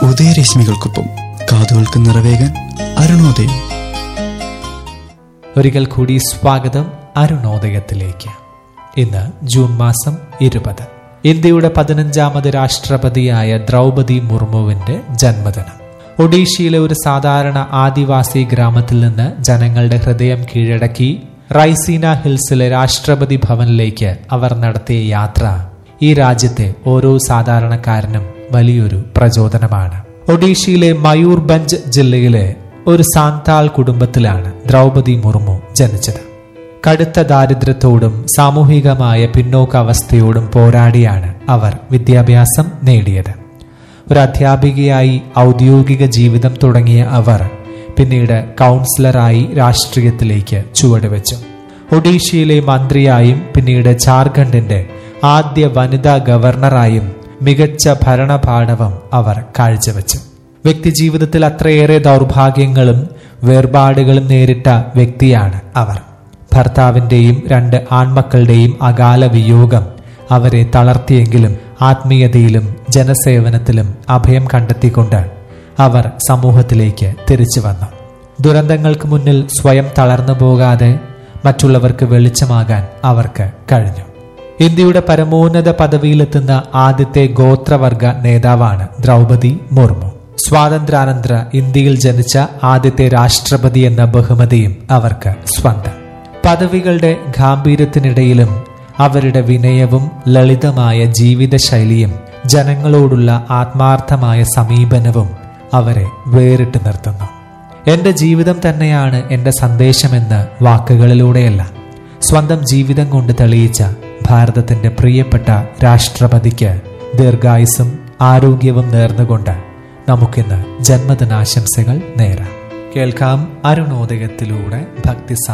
ഉദയരശ്മികൾക്കൊപ്പം കാതുകൾക്ക് നിറവേകാൻ അരുണോദയം ഒരിക്കൽ കൂടി സ്വാഗതം അരുണോദയത്തിലേക്ക് ഇന്ന് ജൂൺ മാസം ഇരുപത് ഇന്ത്യയുടെ പതിനഞ്ചാമത് രാഷ്ട്രപതിയായ ദ്രൗപതി മുർമുവിന്റെ ജന്മദിനം ഒഡീഷയിലെ ഒരു സാധാരണ ആദിവാസി ഗ്രാമത്തിൽ നിന്ന് ജനങ്ങളുടെ ഹൃദയം കീഴടക്കി റൈസീന ഹിൽസിലെ രാഷ്ട്രപതി ഭവനിലേക്ക് അവർ നടത്തിയ യാത്ര ഈ രാജ്യത്തെ ഓരോ സാധാരണക്കാരനും വലിയൊരു പ്രചോദനമാണ് ഒഡീഷയിലെ മയൂർഭഞ്ച് ജില്ലയിലെ ഒരു സാന്താൾ കുടുംബത്തിലാണ് ദ്രൗപതി മുർമു ജനിച്ചത് കടുത്ത ദാരിദ്ര്യത്തോടും സാമൂഹികമായ പിന്നോക്കാവസ്ഥയോടും പോരാടിയാണ് അവർ വിദ്യാഭ്യാസം നേടിയത് ഒരു അധ്യാപികയായി ഔദ്യോഗിക ജീവിതം തുടങ്ങിയ അവർ പിന്നീട് കൗൺസിലറായി രാഷ്ട്രീയത്തിലേക്ക് ചുവടുവെച്ചു ഒഡീഷയിലെ മന്ത്രിയായും പിന്നീട് ജാർഖണ്ഡിന്റെ ആദ്യ വനിതാ ഗവർണറായും മികച്ച ഭരണപാഠവം അവർ കാഴ്ചവെച്ചു വ്യക്തിജീവിതത്തിൽ അത്രയേറെ ദൗർഭാഗ്യങ്ങളും വേർപാടുകളും നേരിട്ട വ്യക്തിയാണ് അവർ ഭർത്താവിന്റെയും രണ്ട് ആൺമക്കളുടെയും അകാല വിയോഗം അവരെ തളർത്തിയെങ്കിലും ആത്മീയതയിലും ജനസേവനത്തിലും അഭയം കണ്ടെത്തിക്കൊണ്ട് അവർ സമൂഹത്തിലേക്ക് തിരിച്ചു വന്നു ദുരന്തങ്ങൾക്ക് മുന്നിൽ സ്വയം തളർന്നു പോകാതെ മറ്റുള്ളവർക്ക് വെളിച്ചമാകാൻ അവർക്ക് കഴിഞ്ഞു ഇന്ത്യയുടെ പരമോന്നത പദവിയിലെത്തുന്ന ആദ്യത്തെ ഗോത്രവർഗ നേതാവാണ് ദ്രൗപതി മുർമു സ്വാതന്ത്ര്യാനന്തര ഇന്ത്യയിൽ ജനിച്ച ആദ്യത്തെ രാഷ്ട്രപതി എന്ന ബഹുമതിയും അവർക്ക് സ്വന്തം പദവികളുടെ ഗാംഭീര്യത്തിനിടയിലും അവരുടെ വിനയവും ലളിതമായ ജീവിതശൈലിയും ജനങ്ങളോടുള്ള ആത്മാർത്ഥമായ സമീപനവും അവരെ വേറിട്ട് നിർത്തുന്നു എന്റെ ജീവിതം തന്നെയാണ് എന്റെ സന്ദേശമെന്ന് വാക്കുകളിലൂടെയല്ല സ്വന്തം ജീവിതം കൊണ്ട് തെളിയിച്ച ഭാരതത്തിന്റെ പ്രിയപ്പെട്ട രാഷ്ട്രപതിക്ക് ദീർഘായുസും ആരോഗ്യവും നേർന്നുകൊണ്ട് നമുക്കിന്ന് ജന്മദിനാശംസകൾ നേരാം കേൾക്കാം അരുണോദയത്തിലൂടെ ഭക്തി